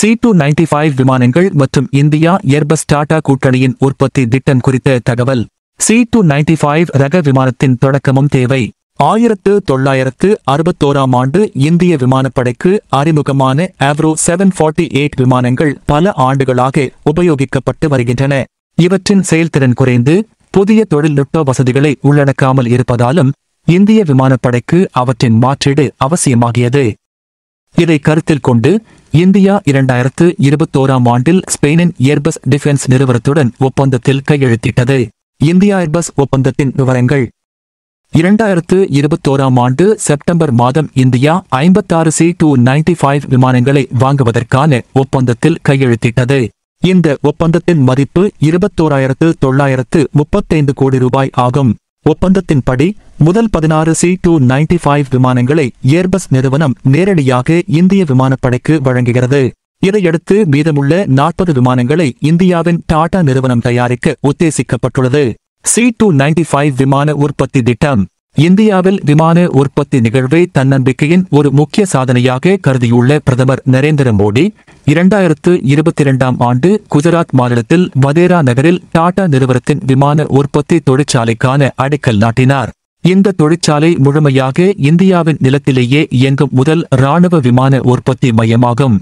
C two ninety five விமானங்கள் மற்றும் India Airbus Tata கூட்டணியின் உற்பத்தி திட்டம் குறித்த தகவல் சி டூ நைன்டி ஃபைவ் ரக விமானத்தின் தொடக்கமும் தேவை ஆயிரத்து தொள்ளாயிரத்து அறுபத்தோராம் ஆண்டு இந்திய விமானப்படைக்கு அறிமுகமான ஆவ்ரோ செவன் ஃபார்ட்டி எயிட் விமானங்கள் பல ஆண்டுகளாக உபயோகிக்கப்பட்டு வருகின்றன இவற்றின் செயல்திறன் குறைந்து புதிய தொழில்நுட்ப வசதிகளை உள்ளடக்காமல் இருப்பதாலும் இந்திய விமானப்படைக்கு அவற்றின் மாற்றீடு அவசியமாகியது இதை கருத்தில் கொண்டு இந்தியா இரண்டாயிரத்து இருபத்தோராம் ஆண்டில் ஸ்பெயினின் ஏர்பஸ் டிஃபென்ஸ் நிறுவனத்துடன் ஒப்பந்தத்தில் கையெழுத்திட்டது இந்தியா ஏர்பஸ் ஒப்பந்தத்தின் விவரங்கள் இரண்டாயிரத்து இருபத்தோராம் ஆண்டு செப்டம்பர் மாதம் இந்தியா ஐம்பத்தாறு சி டூ நைன்டி ஃபைவ் விமானங்களை வாங்குவதற்கான ஒப்பந்தத்தில் கையெழுத்திட்டது இந்த ஒப்பந்தத்தின் மதிப்பு இருபத்தோராயிரத்து தொள்ளாயிரத்து முப்பத்தைந்து கோடி ரூபாய் ஆகும் ஒப்பந்தத்தின்படி முதல் பதினாறு சி டூ நைன்டி ஃபைவ் விமானங்களை ஏர்பஸ் நிறுவனம் நேரடியாக இந்திய விமானப்படைக்கு வழங்குகிறது இதையடுத்து மீதமுள்ள நாற்பது விமானங்களை இந்தியாவின் டாடா நிறுவனம் தயாரிக்க உத்தேசிக்கப்பட்டுள்ளது சி டூ நைன்டி ஃபைவ் விமான உற்பத்தி திட்டம் இந்தியாவில் விமான உற்பத்தி நிகழ்வை தன்னம்பிக்கையின் ஒரு முக்கிய சாதனையாக கருதியுள்ள பிரதமர் நரேந்திர மோடி இரண்டாயிரத்து இருபத்தி இரண்டாம் ஆண்டு குஜராத் மாநிலத்தில் வதேரா நகரில் டாடா நிறுவனத்தின் விமான உற்பத்தி தொழிற்சாலைக்கான அடிக்கல் நாட்டினார் இந்த தொழிற்சாலை முழுமையாக இந்தியாவின் நிலத்திலேயே இயங்கும் முதல் ராணுவ விமான உற்பத்தி மையமாகும்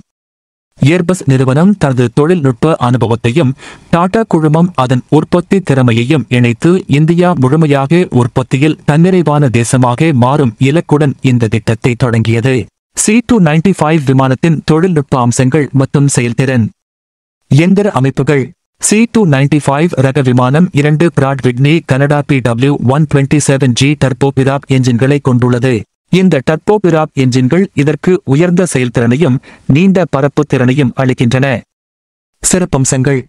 ஏர்பஸ் நிறுவனம் தனது தொழில்நுட்ப அனுபவத்தையும் டாடா குழுமம் அதன் உற்பத்தி திறமையையும் இணைத்து இந்தியா முழுமையாக உற்பத்தியில் தன்னிறைவான தேசமாக மாறும் இலக்குடன் இந்த திட்டத்தை தொடங்கியது சி டூ நைன்டி ஃபைவ் விமானத்தின் தொழில்நுட்ப அம்சங்கள் மற்றும் செயல்திறன் எந்திர அமைப்புகள் சி டூ நைன்டி ஃபைவ் ரக விமானம் இரண்டு Pratt Whitney Canada P W one twenty seven G turboprop என்ஜின்களை கொண்டுள்ளது இந்த டர்போ பிராப் என்ஜின்கள் இதற்கு உயர்ந்த செயல்திறனையும் நீண்ட பரப்பு திறனையும் அளிக்கின்றன சிறப்பம்சங்கள்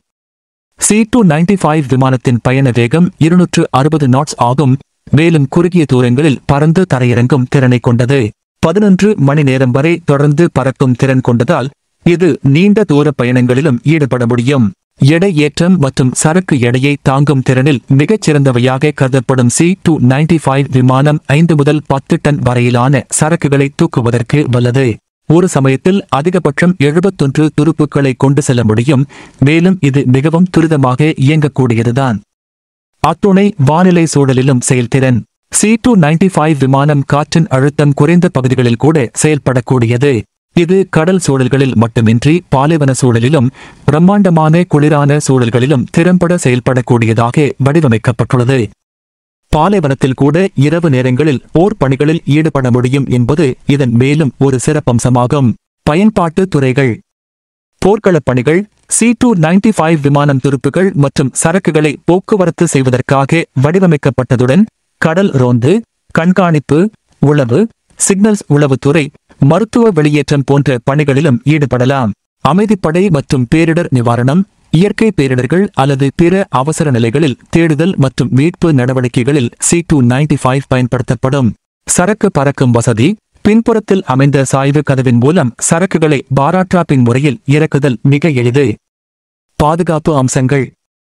சி டூ நைன்டி ஃபைவ் விமானத்தின் பயண வேகம் இருநூற்று அறுபது நாட்ஸ் ஆகும் மேலும் குறுகிய தூரங்களில் பறந்து தரையிறங்கும் திறனை கொண்டது பதினொன்று மணி நேரம் வரை தொடர்ந்து பறக்கும் திறன் கொண்டதால் இது நீண்ட தூர பயணங்களிலும் ஈடுபட முடியும் எடை ஏற்றம் மற்றும் சரக்கு எடையை தாங்கும் திறனில் மிகச் சிறந்தவையாக கருதப்படும் சி டூ நைன்டி ஃபைவ் விமானம் ஐந்து முதல் பத்து டன் வரையிலான சரக்குகளை தூக்குவதற்கு வல்லது ஒரு சமயத்தில் அதிகபட்சம் எழுபத்தொன்று துருப்புக்களை கொண்டு செல்ல முடியும் மேலும் இது மிகவும் துரிதமாக இயங்கக்கூடியதுதான் அத்துணை வானிலை சூழலிலும் செயல்திறன் சி டூ நைன்டி ஃபைவ் விமானம் காற்றின் அழுத்தம் குறைந்த பகுதிகளில் கூட செயல்படக்கூடியது இது கடல் சூழல்களில் மட்டுமின்றி பாலைவன சூழலிலும் பிரம்மாண்டமான குளிரான சூழல்களிலும் திறம்பட செயல்படக்கூடியதாக வடிவமைக்கப்பட்டுள்ளது பாலைவனத்தில் கூட இரவு நேரங்களில் போர் பணிகளில் ஈடுபட முடியும் என்பது இதன் மேலும் ஒரு சிறப்பம்சமாகும் பயன்பாட்டு துறைகள் போர்க்களப் பணிகள் சி டூ நைன்டி ஃபைவ் விமானம் துருப்புகள் மற்றும் சரக்குகளை போக்குவரத்து செய்வதற்காக வடிவமைக்கப்பட்டதுடன் கடல் ரோந்து கண்காணிப்பு உளவு சிக்னல்ஸ் உளவுத்துறை மருத்துவ வெளியேற்றம் போன்ற பணிகளிலும் ஈடுபடலாம் அமைதிப்படை மற்றும் பேரிடர் நிவாரணம் இயற்கை பேரிடர்கள் அல்லது பிற அவசர நிலைகளில் தேடுதல் மற்றும் மீட்பு நடவடிக்கைகளில் சி டூ நைன்டி ஃபைவ் பயன்படுத்தப்படும் சரக்கு பறக்கும் வசதி பின்புறத்தில் அமைந்த சாய்வு கதவின் மூலம் சரக்குகளை பாராட்ராப்பிங் முறையில் இறக்குதல் மிக எளிது பாதுகாப்பு அம்சங்கள்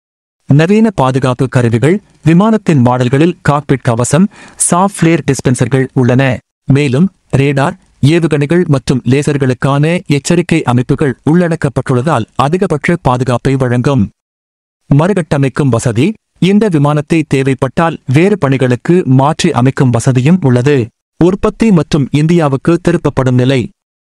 நவீன பாதுகாப்பு கருவிகள் விமானத்தின் மாடல்களில் காக்பிட் கவசம் சாஃப்ட் ஃபிளேர் டிஸ்பென்சர்கள் உள்ளன மேலும் ரேடார் ஏவுகணைகள் மற்றும் லேசர்களுக்கான எச்சரிக்கை அமைப்புகள் உள்ளடக்கப்பட்டுள்ளதால் அதிகபட்ச பாதுகாப்பை வழங்கும் மறுகட்டமைக்கும் வசதி இந்த விமானத்தை தேவைப்பட்டால் வேறு பணிகளுக்கு மாற்றி அமைக்கும் வசதியும் உள்ளது உற்பத்தி மற்றும் இந்தியாவுக்கு திருப்பப்படும் நிலை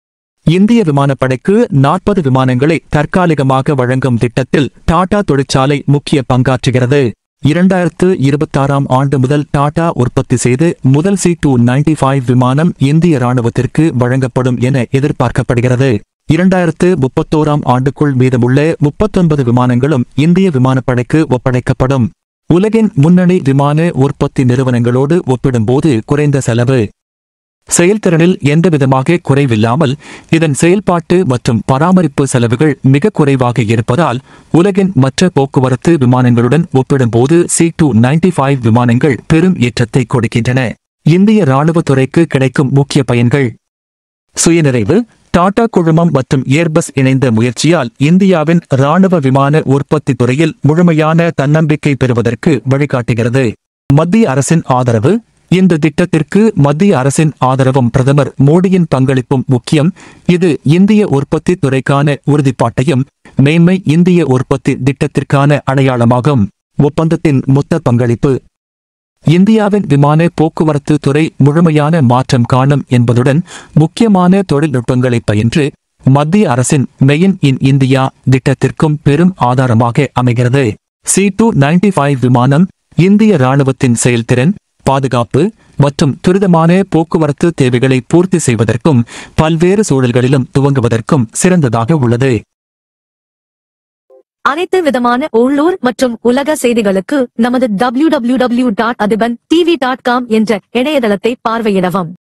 இந்திய விமானப்படைக்கு நாற்பது விமானங்களை தற்காலிகமாக வழங்கும் திட்டத்தில் டாடா தொழிற்சாலை முக்கிய பங்காற்றுகிறது இரண்டாயிரத்து இருபத்தாறாம் ஆண்டு முதல் டாடா உற்பத்தி செய்து முதல் சி டூ நைன்டி ஃபைவ் விமானம் இந்திய ராணுவத்திற்கு வழங்கப்படும் என எதிர்பார்க்கப்படுகிறது இரண்டாயிரத்து முப்பத்தோராம் ஆண்டுக்குள் மீதமுள்ள முப்பத்தொன்பது விமானங்களும் இந்திய விமானப்படைக்கு ஒப்படைக்கப்படும் உலகின் முன்னணி விமான உற்பத்தி நிறுவனங்களோடு ஒப்பிடும்போது குறைந்த செலவு செயல்திறனில் எந்தவிதமாக குறைவில்லாமல் இதன் செயல்பாட்டு மற்றும் பராமரிப்பு செலவுகள் மிக குறைவாக இருப்பதால் உலகின் மற்ற போக்குவரத்து விமானங்களுடன் ஒப்பிடும்போது சி டூ நைன்டி ஃபைவ் விமானங்கள் பெரும் ஏற்றத்தை கொடுக்கின்றன இந்திய ராணுவத்துறைக்கு கிடைக்கும் முக்கிய பயன்கள் சுயநிறைவு டாடா குழுமம் மற்றும் ஏர்பஸ் இணைந்த முயற்சியால் இந்தியாவின் ராணுவ விமான உற்பத்தி துறையில் முழுமையான தன்னம்பிக்கை பெறுவதற்கு வழிகாட்டுகிறது மத்திய அரசின் ஆதரவு இந்த திட்டத்திற்கு மத்திய அரசின் ஆதரவும் பிரதமர் மோடியின் பங்களிப்பும் முக்கியம் இது இந்திய உற்பத்தி துறைக்கான உறுதிப்பாட்டையும் மேன்மை இந்திய உற்பத்தி திட்டத்திற்கான அடையாளமாகும் ஒப்பந்தத்தின் மொத்த பங்களிப்பு இந்தியாவின் விமான போக்குவரத்து துறை முழுமையான மாற்றம் காணும் என்பதுடன் முக்கியமான தொழில்நுட்பங்களை பயின்று மத்திய அரசின் மெயின் இன் இந்தியா திட்டத்திற்கும் பெரும் ஆதாரமாக அமைகிறது சி டூ விமானம் இந்திய ராணுவத்தின் செயல்திறன் பாதுகாப்பு மற்றும் துரிதமான போக்குவரத்து தேவைகளை பூர்த்தி செய்வதற்கும் பல்வேறு சூழல்களிலும் துவங்குவதற்கும் சிறந்ததாக உள்ளது அனைத்து விதமான உள்ளூர் மற்றும் உலக செய்திகளுக்கு நமது www.adiban dot TV dot com என்ற இணையதளத்தை பார்வையிடவும்